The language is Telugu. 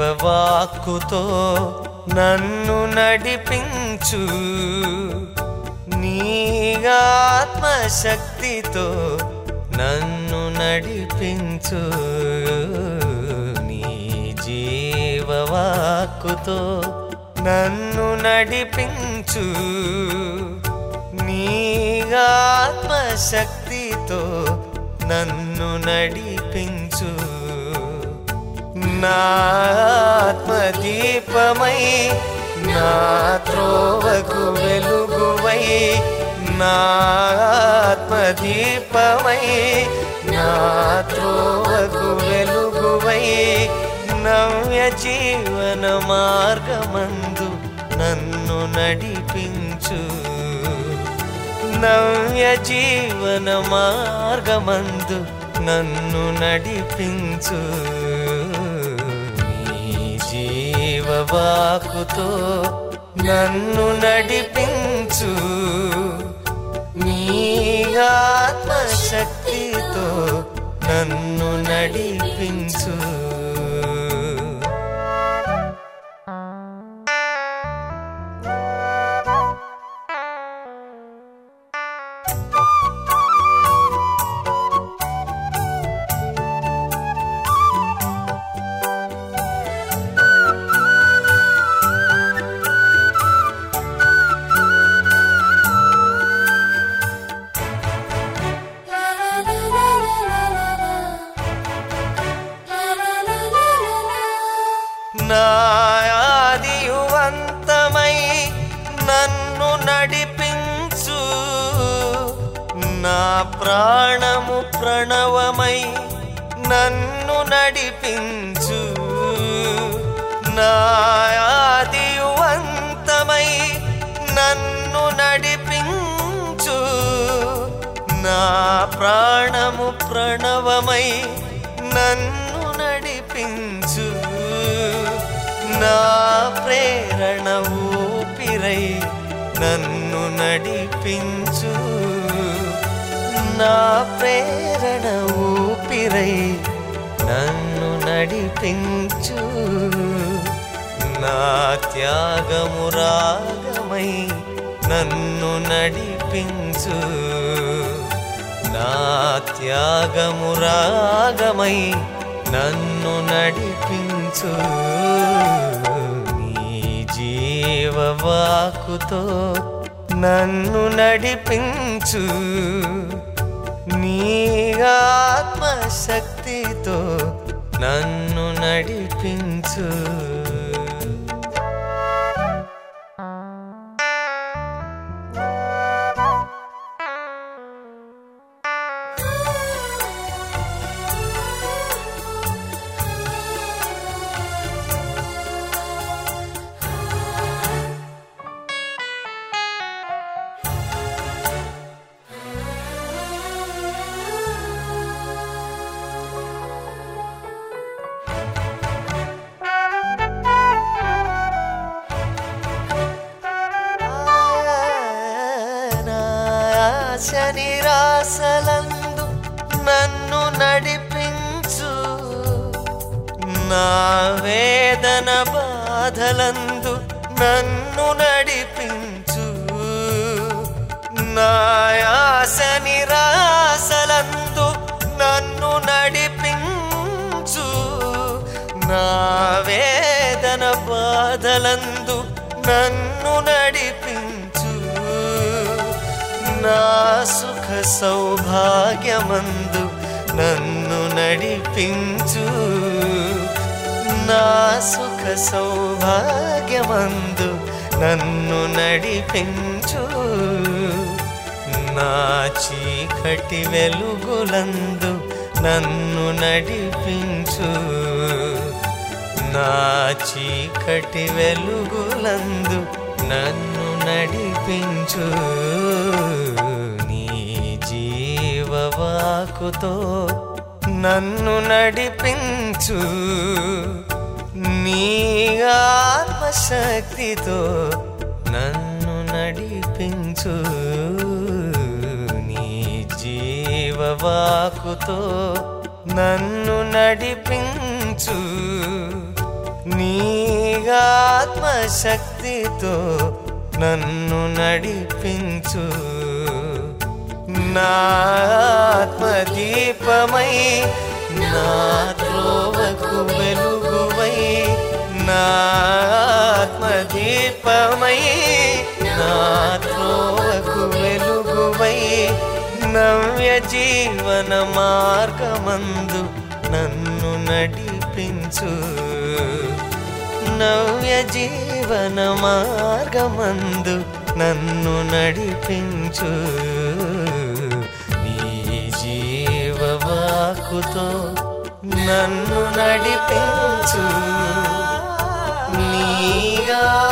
జీవవాక్కుతో నన్ను నడిపించు నీ ఆత్మశక్తితో నన్ను నడిపించు నీ జీవవాక్కుతో నన్ను నడిపించు నీ ఆత్మశక్తితో నన్ను నడిపించు నా ఆత్మదీపమై నా త్రోవకు వెలుగువై నా ఆత్మదీపమై నా త్రోవకు వెలుగువై నవ్య జీవన మార్గమందు నన్ను నడిపించు నవ్య జీవన మార్గమందు నన్ను నడిపించు నీ జీవవాకుతో నన్ను నడిపించు నీ ఆత్మశక్తితో నన్ను నడిపించు నాయాదియువంతమై నన్ను నడిపించు నా ప్రాణము ప్రణవమై నన్ను నడిపించు నాయాదియువంతమై నన్ను నడిపించు నా ప్రాణము ప్రణవమై నన్ను నడిపించు నా ప్రేరణ ఊపిరై నన్ను నడిపించు నా ప్రేరణ ఊపిరై నన్ను నడిపించు నా త్యాగము రాగమై నన్ను నడిపించు నా త్యాగము రాగమై నన్ను నడిపించు నీ జీవవాకుతో నన్ను నడిపించు నీ ఆత్మశక్తితో నన్ను నడిపించు ఆశ నిరాశలందు నన్ను నడిపించు నా వేదన బాధలందు నన్ను నడిపించు నా ఆశ నిరాశలందు నన్ను నడిపించు నా వేదన బాధలందు నన్ను నడిపించు నా సుఖ సౌభాగ్యమందు నన్ను నడిపించు నా సుఖ సౌభాగ్యమందు నన్ను నడిపించు నా చీకటి వెలుగులందు నన్ను నడిపించు నా చీకటి వెలుగులందు నన్ను నడిపించు నీ జీవవాకుతో నన్ను నడిపించు నీ ఆత్మశక్తితో నన్ను నడిపించు నీ జీవవాకుతో నన్ను నడిపించు నీ ఆత్మశక్తితో నన్ను నడిపించు నా ఆత్మదీపమై నా త్రోవకు వెలుగువై నా ఆత్మదీపమై నా త్రోవకు వెలుగువై నవ్య జీవన మార్గమందు నన్ను నడిపించు నవ్య జీవన మార్గమందు నన్ను నడిపించు నీ జీవవాకుతో నన్ను నడిపించు నీగా